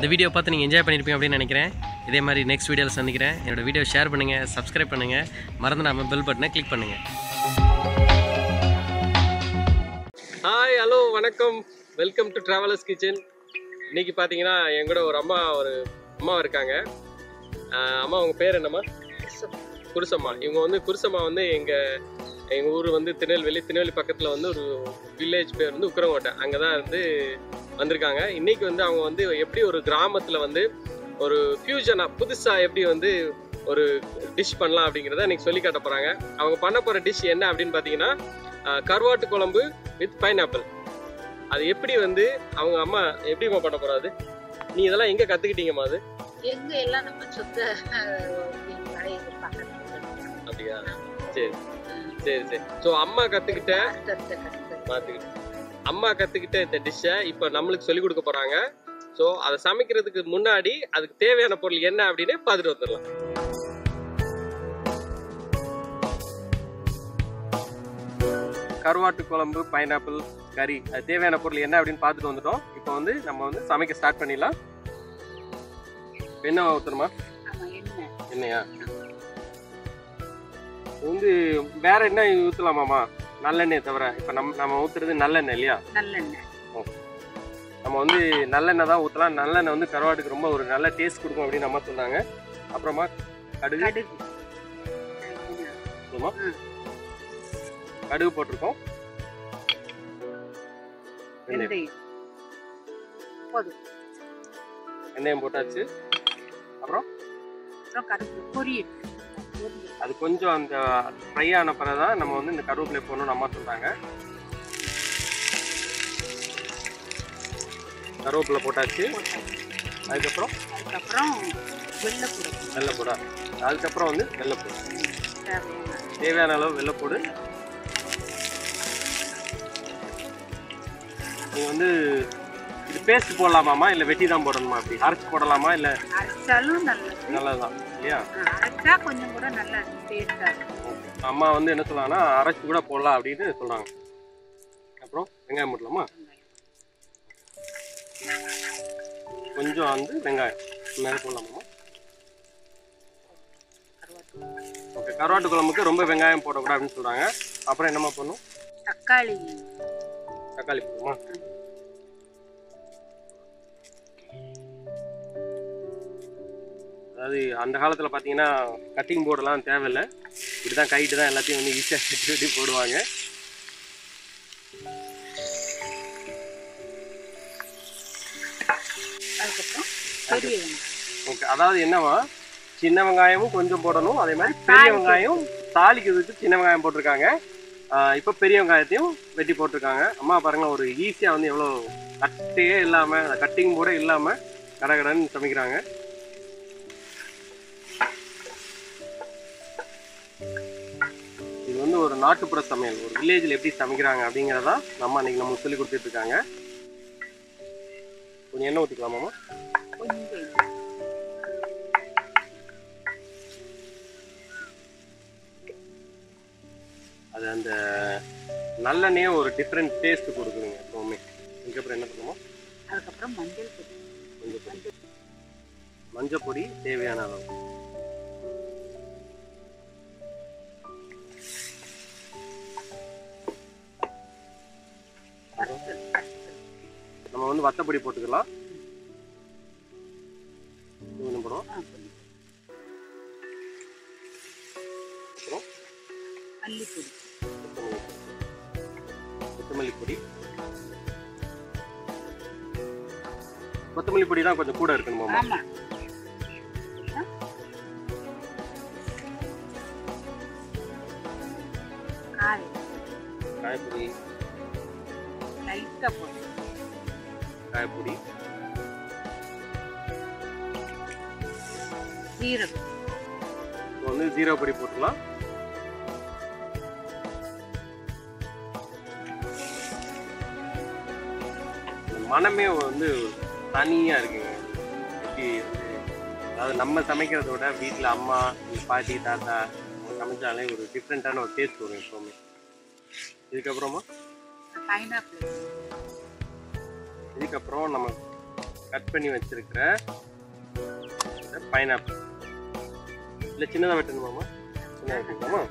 இந்த வீடியோ பார்த்து நீங்கள் என்ஜாய் பண்ணியிருப்பீங்க அப்படின்னு நினைக்கிறேன் இதே மாதிரி நெக்ஸ்ட் வீடியோவில் சந்திக்கிறேன் என்னோட வீடியோ ஷேர் பண்ணுங்கள் சப்ஸ்கிரைப் பண்ணுங்கள் மறந்து நாம பெல் பட்டனை கிளிக் பண்ணுங்கள் ஹாய் ஹலோ வணக்கம் வெல்கம் டு ட்ராவலர்ஸ் கிச்சன் இன்னைக்கு பார்த்தீங்கன்னா என் கூட ஒரு அம்மா ஒரு அம்மா இருக்காங்க ஆஹ் அம்மா உங்கள் பேர் என்னம்மா குருசம்மா இவங்க வந்து குருசம்மா வந்து எங்கள் எங்கள் ஊர் வந்து திருநெல்வேலி திருநெல்வேலி பக்கத்தில் வந்து ஒரு வில்லேஜ் பேர் வந்து உக்கரங்கோட்டை அங்கே தான் வந்து வந்திருக்காங்க இன்னைக்கு வந்து அவங்க வந்து எப்படி ஒரு கிராமத்தில் வந்து ஒரு ஃபியூஷனாக புதுசாக எப்படி வந்து ஒரு டிஷ் பண்ணலாம் அப்படிங்கிறத இன்னைக்கு சொல்லி காட்ட போகிறாங்க அவங்க பண்ண போகிற டிஷ் என்ன அப்படின்னு பார்த்தீங்கன்னா ஆஹ் கருவாட்டு குழம்பு வித் பைனாப்பிள் அது எப்படி வந்து அவங்க அம்மா எப்படிம்மா பண்ண போறாது நீ இதெல்லாம் எங்க கத்துக்கிட்டீங்கம்மா அது எங்க எல்லாம் நம்ம சொந்த பக்கத்துல அப்படியா சரி சரி சரி ஸோ அம்மா கத்துக்கிட்ட கஷ்டத்தை கஷ்டத்தை பார்த்துக்கிட்டு அம்மா கத்துக்கிட்ட இந்த டிஷ்ஷை இப்போ நம்மளுக்கு சொல்லி கொடுக்க போறாங்க ஸோ அதை சமைக்கிறதுக்கு முன்னாடி அதுக்கு தேவையான பொருள் என்ன அப்படின்னு பார்த்துட்டு வந்துடலாம் கருவாட்டு குழம்பு பைனாப்பிள் கறி அது தேவையான பொருள் என்ன அப்படின்னு பார்த்துட்டு வந்துட்டோம் இப்போ வந்து நம்ம வந்து சமைக்க ஸ்டார்ட் பண்ணிடலாம் என்ன ஊற்றணுமா ஆமா என்ன என்னையா வந்து வேற என்ன ஊற்றலாமாம்மா நல்லெண்ணெய் தவிர இப்போ நம்ம நம்ம ஊற்றுறது நல்லெண்ணெய் இல்லையா நல்லெண்ணெய் நம்ம வந்து நல்லெண்ணெய் தான் ஊற்றலாம் நல்லெண்ணெய் வந்து கருவாட்டுக்கு ரொம்ப ஒரு நல்ல டேஸ்ட் கொடுக்கும் அப்படின்னு அம்மா சொன்னாங்க அப்புறமா கடுகு கடுகு போதுமா? ம். கடுகு போட்டிருக்கோம் வெந்தயம். வெந்தயம் போதும் வெந்தயம் போட்டாச்சு அப்புறம் அப்புறம் கருப்பு பொரியல் பொரியல் அது கொஞ்சம் அந்த ஃப்ரை ஆன பிறகு தான் நம்ம வந்து இந்த கருவேப்பிலை போடணும்னு அம்மா சொல்றாங்க கருவேப்பிலை போட்டாச்சு போட்டாச்சு அதுக்கப்புறம் அதுக்கப்புறம் வெள்ளைப்பூடு வெள்ளைப்பூடா அதுக்கப்புறம் வந்து வெள்ளைப்பூடு தேவையான தேவையான அளவு வெள்ளைப்பூடு நீங்கள் வந்து இது பேஸ்ட் போடலாமாமா இல்லை வெட்டி தான் போடணுமா அப்படி அரைச்சி போடலாமா இல்லை அரைச்சாலும் நல்லது நல்லதுதான் இல்லையா ஆ, அரைச்சா கொஞ்சம் கூட நல்லா டேஸ்டா இருக்கும் அம்மா வந்து என்ன சொல்றாங்கன்னா அரைச்சி கூட போடலாம் அப்படின்னு சொல்றாங்க அப்புறம் வெங்காயம் போடலாமா கொஞ்சம் வந்து வெங்காயம் மேலே போடலாமா கருவாட்டு ஓகே கருவாட்டு குழம்புக்கு ரொம்ப வெங்காயம் போடக்கூடாது அப்படின்னு சொல்றாங்க அப்புறம் என்னம்மா பண்ணும் தக்காளி தக்காளி போடுமா அதாவது அந்த காலத்தில் பார்த்தீங்கன்னா கட்டிங் போர்டெல்லாம் தேவையில்லை இப்படி தான் கைட்டு தான் எல்லாத்தையும் வந்து ஈஸியாக கட்டி கட்டி போடுவாங்க அதுக்கப்புறம் பெரிய வெங்காயம் ஓகே அதாவது என்னவா சின்ன வெங்காயமும் கொஞ்சம் போடணும் அதே மாதிரி பெரிய வெங்காயம் தாளிக்கிறதுக்கு சின்ன வெங்காயம் போட்டிருக்காங்க ஆஹ் இப்போ பெரிய வெங்காயத்தையும் வெட்டி போட்டிருக்காங்க அம்மா பாருங்க ஒரு ஈஸியாக வந்து எவ்வளோ கட்டையே இல்லாமல் கட்டிங் கூட இல்லாமல் கடகடன்னு சமைக்கிறாங்க இது வந்து ஒரு நாட்டுப்புற சமையல் ஒரு வில்லேஜில் எப்படி சமைக்கிறாங்க அப்படிங்கிறதா நம்ம அன்னைக்கு நமக்கு சொல்லி கொடுத்துட்டு இருக்காங்க கொஞ்சம் எண்ணெய் ஊற்றிக்கலாமாம்மா கொஞ்சம் அது அந்த நல்லெண்ணெயே ஒரு டிஃப்ரெண்ட் டேஸ்ட் கொடுக்குதுங்க எப்பவுமே இதுக்கப்புறம் என்ன பண்ணுமோ அதுக்கப்புறம் மஞ்சள் பொடி மஞ்சள் பொடி மஞ்சள் பொடி தேவையான அளவு வத்தல் வத்தல் நம்ம வந்து வத்தப்பொடி போட்டுக்கலாம் இது கொஞ்சம் போடுவோம் ஆ, கொஞ்சம். அப்புறம் மல்லிப்பொடி கொத்தமல்லி பொடி கொத்தமல்லி பொடி தான் கொஞ்சம் கூட இருக்கணுமாமா ஆமா காரம் காயப்பொடி லைட்டா போடும் காயப்பொடி சீரகம் இப்போ வந்து ஜீரோ பொடி போட்டுக்கலாம் இந்த மனமே வந்து தனியா இருக்குங்க எப்படி வந்து அதாவது நம்ம சமைக்கிறத விட வீட்டில் அம்மா இல்லை பாட்டி தாத்தா அவங்க சமைச்சாலே ஒரு டிஃப்ரெண்ட்டான ஒரு டேஸ்ட் வரும் எப்பவுமே இதுக்கப்புறமா பைனாப்பிள் இதுக்கப்புறம் நம்ம கட் பண்ணி வச்சிருக்கிற பைனாப்பிள் இல்லை சின்னதாக வெட்டணுமாம்மா சின்னதாக வெட்டணுமாம்மா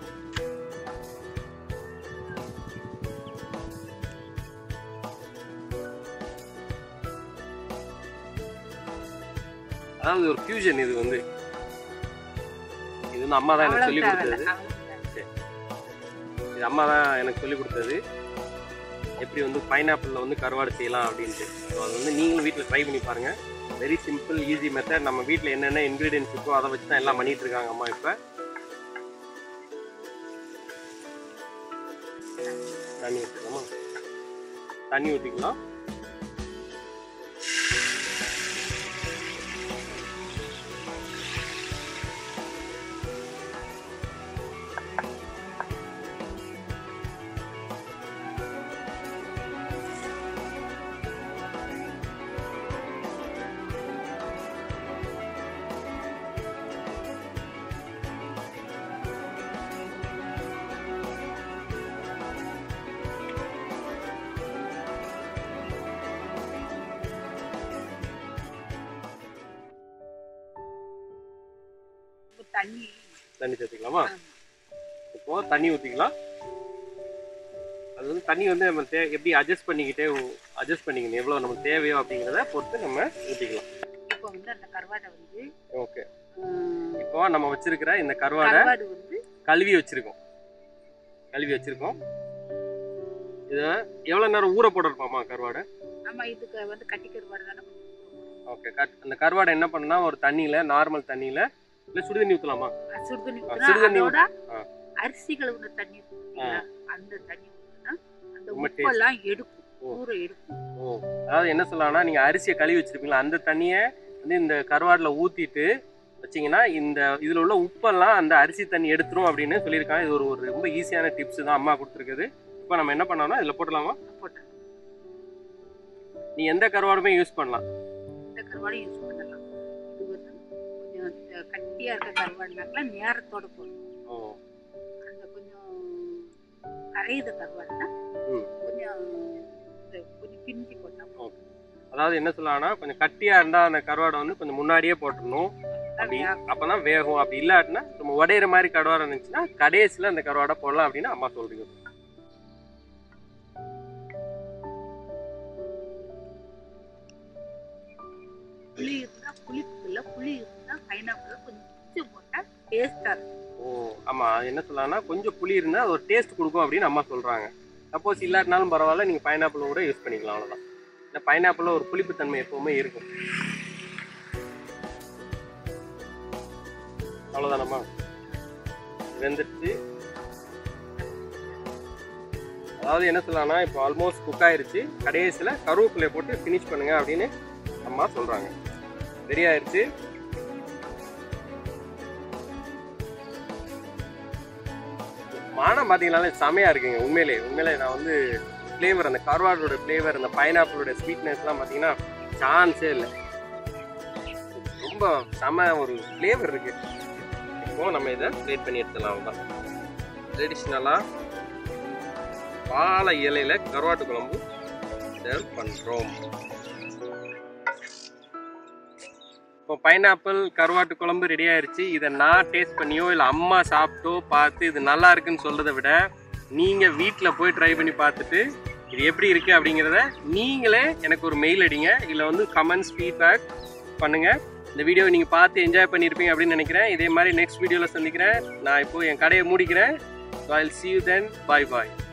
அதாவது ஒரு ஃபியூஷன் இது வந்து இது வந்து அம்மா தான் எனக்கு சொல்லி அவ்வளவு கொடுத்தது தேவையில்ல, அவ்வளவு தேவையில்ல. இது அம்மா தான் எனக்கு சொல்லி கொடுத்தது எப்படி வந்து பைனாப்பிளில் வந்து கருவாடு செய்யலாம் அப்படின்ட்டு ஸோ அது வந்து நீங்களும் வீட்டில் ட்ரை பண்ணி பாருங்கள் வெரி சிம்பிள் ஈஸி மெத்தட் நம்ம வீட்டில் என்னென்ன இன்க்ரீடியன்ஸ் இருக்கோ அதை வச்சு தான் எல்லாம் பண்ணிட்டு இருக்காங்க அம்மா இப்போ தண்ணி ஊற்றிக்கலாமா தண்ணி ஊற்றிக்கலாம் இப்ப தண்ணி தண்ணி சேர்த்துக்கலாமா ஆமா. இப்போ தண்ணி ஊற்றிக்கலாம் அது வந்து தண்ணி வந்து நம்ம தே எப்படி அட்ஜஸ்ட் பண்ணிக்கிட்டே அட்ஜஸ்ட் பண்ணிக்கணும் எவ்வளோ நமக்கு தேவையோ அப்படிங்கிறத பொறுத்து நம்ம ஊற்றிக்கலாம் இப்போ வந்து அந்த கருவாடை வந்து ஓகே ம், இப்போ நம்ம வச்சிருக்கிற இந்த கருவாடை கருவாடு வந்து கழுவி வச்சிருக்கோம் கழுவி வச்சிருக்கோம் இதை எவ்வளோ நேரம் ஊற போட்டிருப்போமா கருவாடை ஆமா இதுக்கு வந்து கட்டி கருவாடு தானே ஓகே கட் அந்த கருவாடை என்ன பண்ணா ஒரு தண்ணியில் நார்மல் தண்ணியில் இல்லை சுடுதண்ணி ஊற்றலாமா சுடுதண்ணி ஆ, ஊத்துனா சுடுதண்ணி அதோட ஆ. அரிசி கழுவுன தண்ணி இருக்கும் இல்லையா? அந்த தண்ணி ஊத்துனா அந்த ரொம்ப உப்பெல்லாம் எடுக்கும் ஓ. ஊற எடுக்கும் ஓ அதாவது என்ன சொல்லலாம்னா நீங்கள் அரிசியை கழுவி வச்சிருப்பீங்களா அந்த தண்ணியை வந்து இந்த கருவாடில் ஊற்றிட்டு வச்சிங்கன்னா இந்த இதில் உள்ள உப்பெல்லாம் அந்த அரிசி தண்ணி எடுத்துரும் அப்படின்னு சொல்லியிருக்காங்க இது ஒரு ஒரு ரொம்ப ஈஸியான டிப்ஸ் தான் அம்மா கொடுத்துருக்குது இப்போ நம்ம என்ன பண்ணோம்னா இதில் போட்டுடலாமா போட்டு நீ எந்த கருவாடுமே யூஸ் பண்ணலாம் இந்த கருவாடை யூஸ் பண்ணலாம் இது வந்து கொஞ்சம் த- கட்டியா இருக்க கருவாடுனாக்கல நேரத்தோட போடணும் ஓ அந்த கொஞ்சம் கரையுத கருவாடுனா ம். கொஞ்சம் இந்த கொஞ்சம் பிஞ்சி போட்டா போதும். அதாவது என்ன சொல்லலாம்னா கொஞ்சம் கட்டியாக இருந்தால் அந்த கருவாடை வந்து கொஞ்சம் முன்னாடியே போட்டுடணும் அப்படி அதான் அப்பதான் வேகும் அப்படி இல்லாட்டினா நம்ம உடையிற மாதிரி கருவாடை இருந்துச்சுன்னா கடைசியில் அந்த கருவாடை போடலாம் அப்படின்னு அம்மா சொல்றீங்க புளி இருந்தா புளிப்புல புளி இருந்தா பைனாப்பிள் கொஞ்சம் போட்டா டேஸ்டா இருக்கும் ஓ ஆமா அது என்ன சொல்லலாம்னா கொஞ்சம் புளி இருந்தால் அது ஒரு டேஸ்ட் கொடுக்கும் அப்படின்னு அம்மா சொல்றாங்க சப்போஸ் இல்லாட்டினாலும் பரவாயில்ல நீங்கள் பைனாப்பிள் கூட யூஸ் பண்ணிக்கலாம் அவ்வளோதான் இந்த பைனாப்பிளில் ஒரு புளிப்புத்தன்மை எப்பவுமே இருக்கும் அவ்வளோதானம்மா வெந்துடுச்சு அதாவது என்ன சொல்லலாம்னா இப்போ ஆல்மோஸ்ட் குக் ஆயிருச்சு கடைசியில் கருவேப்பிலையை போட்டு ஃபினிஷ் பண்ணுங்க அப்படின்னு அம்மா சொல்றாங்க ரெடி ஆயிருச்சு மானம் பார்த்தீங்கனாலே செமையா இருக்குங்க உண்மையிலே உண்மையிலே நான் வந்து ஃப்ளேவர் அந்த கருவாடோட ஃப்ளேவர் அந்த பைனாப்பிளோட ஸ்வீட்னஸ்லாம் பார்த்தீங்கன்னா சான்ஸே இல்லை ரொம்ப செம ஒரு ஃப்ளேவர் இருக்கு இப்போ நம்ம இதை பிளேட் பண்ணி எடுத்துடலாம் தான் ட்ரெடிஷ்னலாக வாழை இலையில கருவாட்டு குழம்பு சர்வ் பண்ணுறோம் இப்போ பைனாப்பிள் கருவாட்டு குழம்பு ரெடி ஆயிருச்சு இதை நான் டேஸ்ட் பண்ணியோ இல்லை அம்மா சாப்பிட்டோ பார்த்து இது நல்லா இருக்குன்னு சொல்றதை விட நீங்கள் வீட்டில் போய் ட்ரை பண்ணி பார்த்துட்டு இது எப்படி இருக்கு அப்படிங்கிறத நீங்களே எனக்கு ஒரு மெயில் அடிங்க இல்லை வந்து கமெண்ட்ஸ் ஃபீட்பேக் பண்ணுங்க இந்த வீடியோவை நீங்கள் பார்த்து என்ஜாய் பண்ணியிருப்பீங்க அப்படின்னு நினைக்கிறேன் இதே மாதிரி நெக்ஸ்ட் வீடியோவில் சந்திக்கிறேன் நான் இப்போ என் கடையை மூடிக்கிறேன் so I see you then bye bye